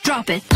Drop it.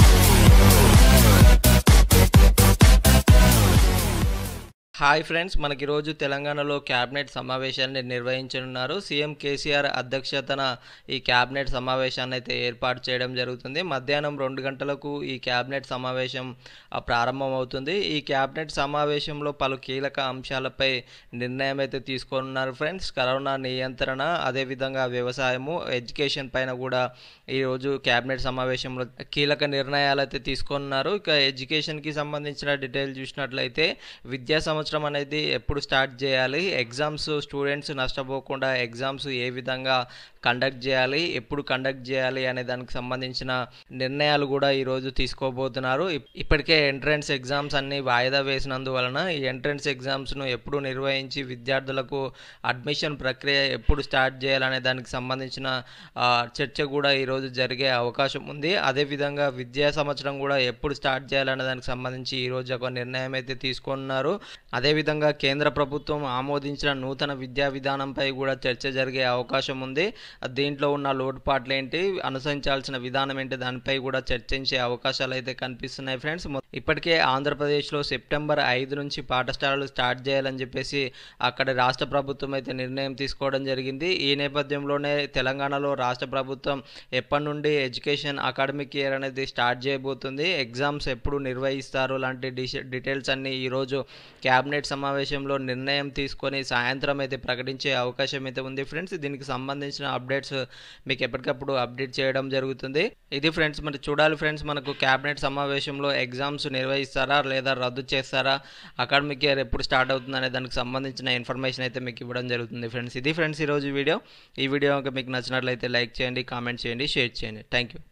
Hi friends మనకి ఈరోజు తెలంగాణలో క్యాబినెట్ సమావేశాన్ని నిర్వహించనున్నారు సీఎం కేసీఆర్ అధ్యక్షతన ఈ క్యాబినెట్ సమావేశాన్ని అయితే ఏర్పాటు చేయడం జరుగుతుంది మధ్యాహ్నం రెండు గంటలకు ఈ క్యాబినెట్ సమావేశం ఆ, ప్రారంభమవుతుంది ఈ క్యాబినెట్ సమావేశంలో పలు కీలక అంశాలపై నిర్ణయం అయితే తీసుకోనున్నారు ఫ్రెండ్స్ కరోనా నియంత్రణ అదేవిధంగా వ్యవసాయము ఎడ్యుకేషన్ పైన కూడా ఈరోజు క్యాబినెట్ సమావేశంలో కీలక నిర్ణయాలు అయితే తీసుకున్నారు ఇక ఎడ్యుకేషన్కి సంబంధించిన డీటెయిల్ చూసినట్లయితే విద్యా సంవత్సరం అనేది ఎప్పుడు స్టార్ట్ చేయాలి ఎగ్జామ్స్ స్టూడెంట్స్ నష్టపోకుండా ఎగ్జామ్స్ ఏ విధంగా కండక్ట్ చేయాలి ఎప్పుడు కండక్ట్ చేయాలి అనే దానికి సంబంధించిన నిర్ణయాలు కూడా ఈరోజు తీసుకోబోతున్నారు ఇప్- ఇప్పటికే ఎంట్రన్స్ ఎగ్జామ్స్ అన్ని వాయిదా వేసినందువలన ఈ ఎంట్రన్స్ ఎగ్జామ్స్ను ఎప్పుడు నిర్వహించి విద్యార్థులకు అడ్మిషన్ ప్రక్రియ ఎప్పుడు స్టార్ట్ చేయాలనే దానికి సంబంధించిన ఆ, చర్చ కూడా ఈరోజు జరిగే అవకాశం ఉంది అదేవిధంగా విద్యా సంవత్సరం కూడా ఎప్పుడు స్టార్ట్ చేయాలనే దానికి సంబంధించి ఈరోజు ఒక నిర్ణయం అయితే తీసుకున్నారు అదేవిధంగా కేంద్ర ప్రభుత్వం ఆమోదించిన నూతన విద్యా విధానంపై కూడా చర్చ జరిగే అవకాశం ఉంది దీంట్లో ఉన్న లోటుపాట్లు ఏంటి అనుసరించాల్సిన విధానం ఏంటి దానిపై కూడా చర్చించే అవకాశాలు అయితే కనిపిస్తున్నాయి ఫ్రెండ్స్ మొ- ఇప్పటికే ఆంధ్రప్రదేశ్లో సెప్టెంబర్ ఐదు నుంచి పాఠశాలలు స్టార్ట్ చేయాలని చెప్పేసి అక్కడ రాష్ట్ర ప్రభుత్వం అయితే నిర్ణయం తీసుకోవడం జరిగింది ఈ నేపథ్యంలోనే తెలంగాణలో రాష్ట్ర ప్రభుత్వం ఎప్పటి నుండి ఎడ్యుకేషన్ అకాడమిక్ ఇయర్ అనేది స్టార్ట్ చేయబోతుంది ఎగ్జామ్స్ ఎప్పుడు నిర్వహిస్తారు లాంటి డిష- డీటెయిల్స్ అన్ని ఈరోజు క్యాబినెట్ సమావేశంలో నిర్ణయం తీసుకొని సాయంత్రం అయితే ప్రకటించే అవకాశం అయితే ఉంది ఫ్రెండ్స్ దీనికి సంబంధించిన అప్డేట్స్ మీకు ఎప్పటికప్పుడు అప్డేట్ చేయడం జరుగుతుంది ఇది ఫ్రెండ్స్ మరి చూడాలి ఫ్రెండ్స్ మనకు క్యాబినెట్ సమావేశంలో ఎగ్జామ్స్ నిర్వహిస్తారా లేదా రద్దు చేస్తారా అకాడమిక్ ఇయర్ ఎప్పుడు స్టార్ట్ అవుతుంది అనే దానికి సంబంధించిన ఇన్ఫర్మేషన్ అయితే మీకు ఇవ్వడం జరుగుతుంది ఫ్రెండ్స్ ఇది ఫ్రెండ్స్ ఈరోజు వీడియో ఈ వీడియో కనుక మీకు నచ్చినట్లయితే లైక్ చేయండి కామెంట్ చేయండి షేర్ చేయండి థ్యాంక్ యూ